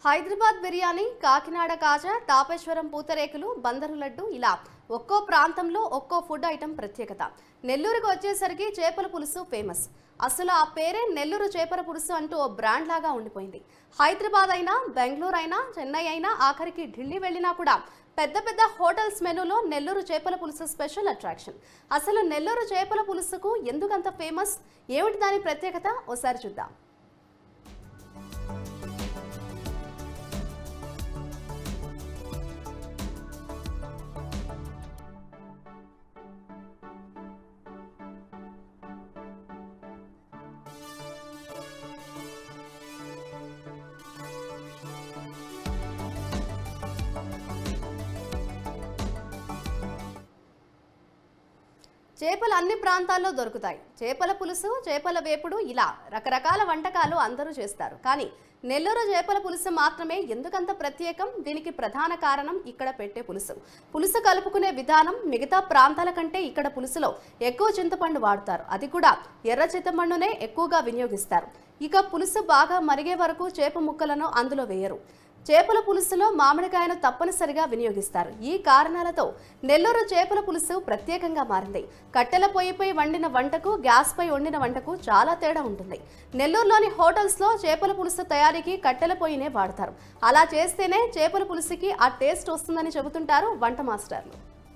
హైదరాబాద్ బిర్యానీ కాకినాడ కాజా తాపేశ్వరం పూతరేకులు బందరు లడ్డు ఇలా ఒక్కో ప్రాంతంలో ఒక్కో ఫుడ్ ఐటెం ప్రత్యేకత నెల్లూరుకు వచ్చేసరికి చేపల పులుసు ఫేమస్ అసలు ఆ పేరే నెల్లూరు చేపల పులుసు అంటూ ఓ బ్రాండ్ లాగా ఉండిపోయింది హైదరాబాద్ అయినా బెంగళూరు అయినా చెన్నై అయినా ఆఖరికి ఢిల్లీ వెళ్ళినా కూడా పెద్ద పెద్ద హోటల్స్ మెనూలో నెల్లూరు చేపల పులుసు స్పెషల్ అట్రాక్షన్ అసలు నెల్లూరు చేపల పులుసుకు ఎందుకంత ఫేమస్ ఏమిటి దాని ప్రత్యేకత ఓసారి చూద్దాం చేపలు అన్ని ప్రాంతాల్లో దొరుకుతాయి చేపల పులుసు చేపల వేపుడు ఇలా రకరకాల వంటకాలు అందరూ చేస్తారు కానీ నెల్లూరు చేపల పులుసు మాత్రమే ఎందుకంత ప్రత్యేకం దీనికి ప్రధాన కారణం ఇక్కడ పెట్టే పులుసు పులుసు కలుపుకునే విధానం మిగతా ప్రాంతాల కంటే ఇక్కడ పులుసులో ఎక్కువ చింతపండు వాడతారు అది కూడా ఎర్ర చింతపండునే ఎక్కువగా వినియోగిస్తారు ఇక పులుసు బాగా మరిగే వరకు చేప ముక్కలను అందులో వేయరు చేపల పులుసులో మామిడికాయను తప్పనిసరిగా వినియోగిస్తారు ఈ కారణాలతో నెల్లూరు చేపల పులుసు ప్రత్యేకంగా మారింది కట్టెల పొయ్యిపై వండిన వంటకు గ్యాస్పై వండిన వంటకు చాలా తేడా ఉంటుంది నెల్లూరులోని హోటల్స్లో చేపల పులుసు తయారీకి కట్టెల పొయ్యినే వాడతారు అలా చేస్తేనే చేపల పులుసుకి ఆ టేస్ట్ వస్తుందని చెబుతుంటారు వంట మాస్టర్లు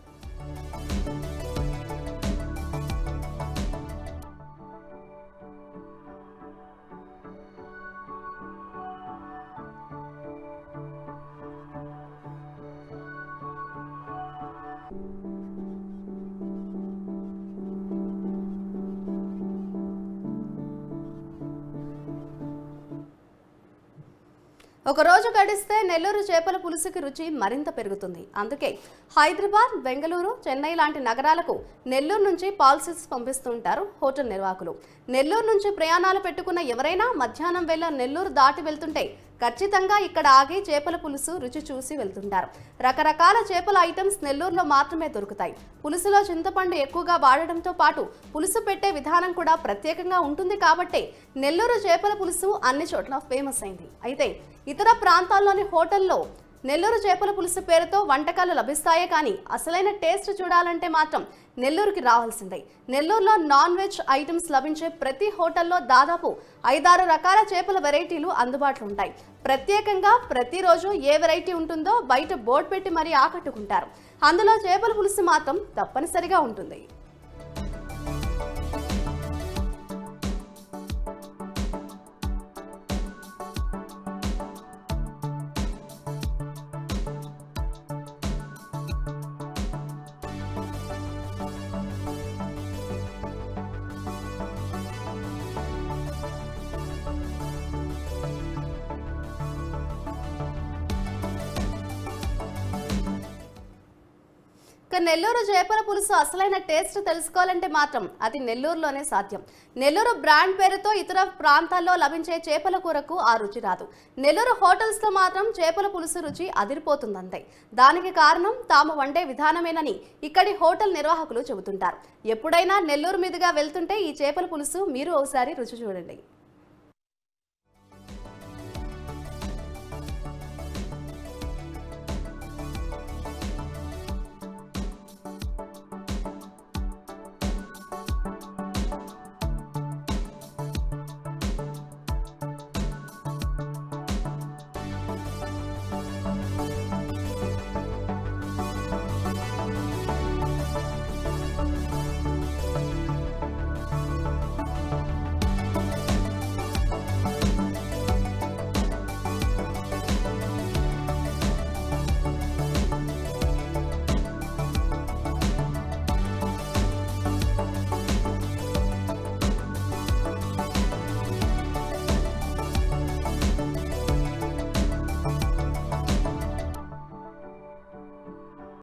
ఒక రోజు గడిస్తే నెల్లూరు చేపల పులుసుకి రుచి మరింత పెరుగుతుంది అందుకే హైదరాబాద్ బెంగళూరు చెన్నై లాంటి నగరాలకు నెల్లూరు నుంచి పాల్సెస్ పంపిస్తుంటారు హోటల్ నిర్వాహకులు నెల్లూరు నుంచి ప్రయాణాలు పెట్టుకున్న ఎవరైనా మధ్యాహ్నం వేళ నెల్లూరు దాటి వెళ్తుంటే ఖచ్చితంగా ఇక్కడ ఆగి చేపల పులుసు రుచి చూసి వెళ్తుంటారు రకరకాల చేపల ఐటమ్స్ నెల్లూరులో మాత్రమే దొరుకుతాయి పులుసులో చింతపండు ఎక్కువగా వాడడంతో పాటు పులుసు పెట్టే విధానం కూడా ప్రత్యేకంగా ఉంటుంది కాబట్టే నెల్లూరు చేపల పులుసు అన్ని చోట్ల ఫేమస్ అయింది అయితే ఇతర ప్రాంతాల్లోని హోటల్లో నెల్లూరు చేపల పులుసు పేరుతో వంటకాలు లభిస్తాయే కానీ అసలైన టేస్ట్ చూడాలంటే మాత్రం నెల్లూరుకి రావాల్సిందే నెల్లూరులో నాన్ వెజ్ ఐటమ్స్ లభించే ప్రతి హోటల్లో దాదాపు ఐదారు రకాల చేపల వెరైటీలు అందుబాటులో ఉంటాయి ప్రత్యేకంగా ప్రతిరోజు ఏ వెరైటీ ఉంటుందో బయట బోర్డు పెట్టి మరీ ఆకట్టుకుంటారు అందులో చేపల పులుసు మాత్రం తప్పనిసరిగా ఉంటుంది ఇక నెల్లూరు చేపల పులుసు అసలైన టేస్ట్ తెలుసుకోవాలంటే మాత్రం అది నెల్లూరులోనే సాధ్యం నెల్లూరు బ్రాండ్ పేరుతో ఇతర ప్రాంతాల్లో లభించే చేపల కూరకు ఆ రుచి రాదు నెల్లూరు హోటల్స్లో మాత్రం చేపల పులుసు రుచి అదిరిపోతుందంతే దానికి కారణం తాము వండే విధానమేనని ఇక్కడి హోటల్ నిర్వాహకులు చెబుతుంటారు ఎప్పుడైనా నెల్లూరు మీదుగా వెళ్తుంటే ఈ చేపల పులుసు మీరు ఒకసారి రుచి చూడండి